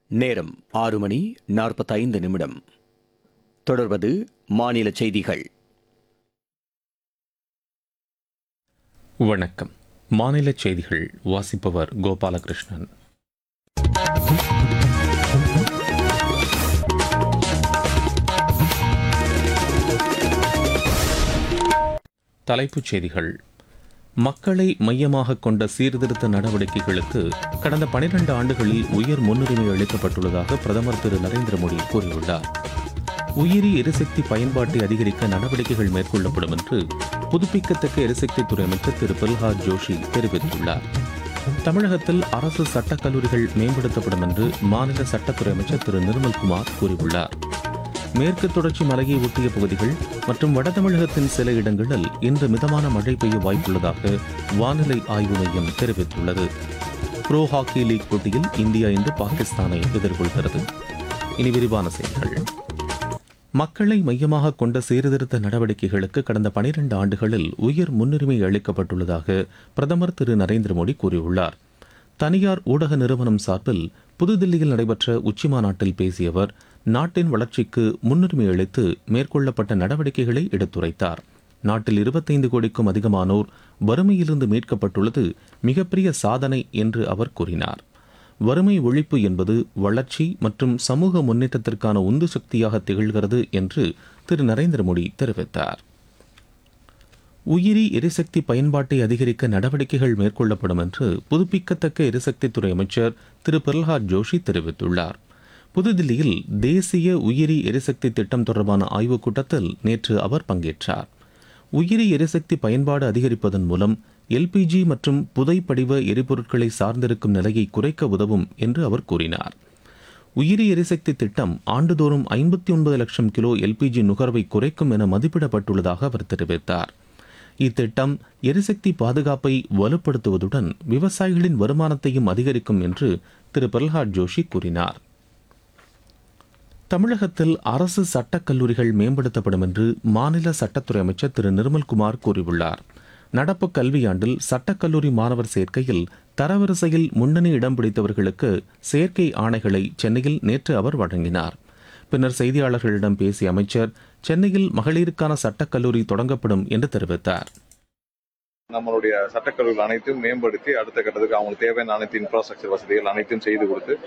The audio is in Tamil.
நேரம் ஆறு மணி நாற்பத்தைந்து நிமிடம் தொடர்வது மாநில செய்திகள் வணக்கம் மாநில செய்திகள் வாசிப்பவர் கோபாலகிருஷ்ணன் தலைப்புச் செய்திகள் மக்களை மையமாக கொண்ட சீர்திருத்த நடவடிக்கைகளுக்கு கடந்த 12 ஆண்டுகளில் உயர் முன்னுரிமை அளிக்கப்பட்டுள்ளதாக பிரதமர் திரு நரேந்திர மோடி கூறியுள்ளார் உயிரி எரிசக்தி பயன்பாட்டை அதிகரிக்க நடவடிக்கைகள் மேற்கொள்ளப்படும் என்று புதுப்பிக்கத்தக்க எரிசக்தித்துறை அமைச்சர் திரு பிரல்ஹாத் ஜோஷி தெரிவித்துள்ளார் தமிழகத்தில் அரசு சட்டக் கல்லூரிகள் மேம்படுத்தப்படும் என்று மாநில சட்டத்துறை அமைச்சர் திரு நிர்மல்குமார் கூறியுள்ளார் மேற்கு தொடர்ச்சி மலையை ஒட்டிய பகுதிகள் மற்றும் வட தமிழகத்தின் சில இடங்களில் இன்று மிதமான மழை பெய்ய வாய்ப்புள்ளதாக வானிலை ஆய்வு மையம் தெரிவித்துள்ளது ப்ரோ ஹாக்கி லீக் போட்டியில் இந்தியா இன்று பாகிஸ்தானை எதிர்கொள்கிறது இனி விரிவான செய்திகள் மக்களை மையமாக கொண்ட சீர்திருத்த நடவடிக்கைகளுக்கு கடந்த 12 ஆண்டுகளில் உயர் முன்னுரிமை அளிக்கப்பட்டுள்ளதாக பிரதமர் திரு நரேந்திர மோடி கூறியுள்ளார் தனியார் ஊடக நிறுவனம் சார்பில் புதுதில்லியில் நடைபெற்ற உச்சிமாநாட்டில் பேசிய அவர் நாட்டின் வளர்ச்சிக்கு முன்னுரிமை அளித்து மேற்கொள்ளப்பட்ட நடவடிக்கைகளை எடுத்துரைத்தார் நாட்டில் 25 கோடிக்கும் அதிகமானோர் வறுமையிலிருந்து மீட்கப்பட்டுள்ளது மிகப்பெரிய சாதனை என்று அவர் கூறினார் வறுமை ஒழிப்பு என்பது வளர்ச்சி மற்றும் சமூக முன்னேற்றத்திற்கான உந்து சக்தியாக திகழ்கிறது என்று திரு நரேந்திர மோடி தெரிவித்தார் உயிரி எரிசக்தி பயன்பாட்டை அதிகரிக்க நடவடிக்கைகள் மேற்கொள்ளப்படும் என்று புதுப்பிக்கத்தக்க எரிசக்தித்துறை அமைச்சர் திரு பிரல்ஹாத் ஜோஷி தெரிவித்துள்ளார் புதுதில்லியில் தேசிய உயிரி எரிசக்தி திட்டம் தொடர்பான ஆய்வுக் கூட்டத்தில் நேற்று அவர் பங்கேற்றார் உயிரி எரிசக்தி பயன்பாடு அதிகரிப்பதன் மூலம் எல்பிஜி மற்றும் புதைப்படிவ எரிபொருட்களை சார்ந்திருக்கும் நிலையை குறைக்க உதவும் என்று அவர் கூறினார் உயிரி எரிசக்தி திட்டம் ஆண்டுதோறும் ஐம்பத்தி ஒன்பது லட்சம் கிலோ எல்பிஜி நுகர்வை குறைக்கும் என மதிப்பிடப்பட்டுள்ளதாக அவர் தெரிவித்தார் இத்திட்டம் எரிசக்தி பாதுகாப்பை வலுப்படுத்துவதுடன் விவசாயிகளின் வருமானத்தையும் அதிகரிக்கும் என்று திரு பிரல்ஹாத் ஜோஷி கூறினார் தமிழகத்தில் அரசு சட்டக் கல்லூரிகள் மேம்படுத்தப்படும் என்று மாநில சட்டத்துறை அமைச்சர் திரு நிர்மல்குமார் கூறியுள்ளார் நடப்பு கல்வியாண்டில் சட்டக்கல்லூரி மாணவர் சேர்க்கையில் தரவரிசையில் முன்னணி இடம் பிடித்தவர்களுக்கு சேர்க்கை ஆணைகளை சென்னையில் நேற்று அவர் வழங்கினார் பின்னர் செய்தியாளர்களிடம் பேசிய அமைச்சர் சென்னையில் மகளிருக்கான சட்டக்கல்லூரி தொடங்கப்படும் என்று தெரிவித்தார் நம்மளுடைய சட்டக்கல்லூரிகள் அனைத்தையும் மேம்படுத்தி அடுத்த கட்டத்துக்கு அவங்களுக்கு தேவையான அனைத்து இன்ஃப்ராஸ்ட்ரக்சர் வசதிகள் அனைத்தையும் செய்து கொடுத்து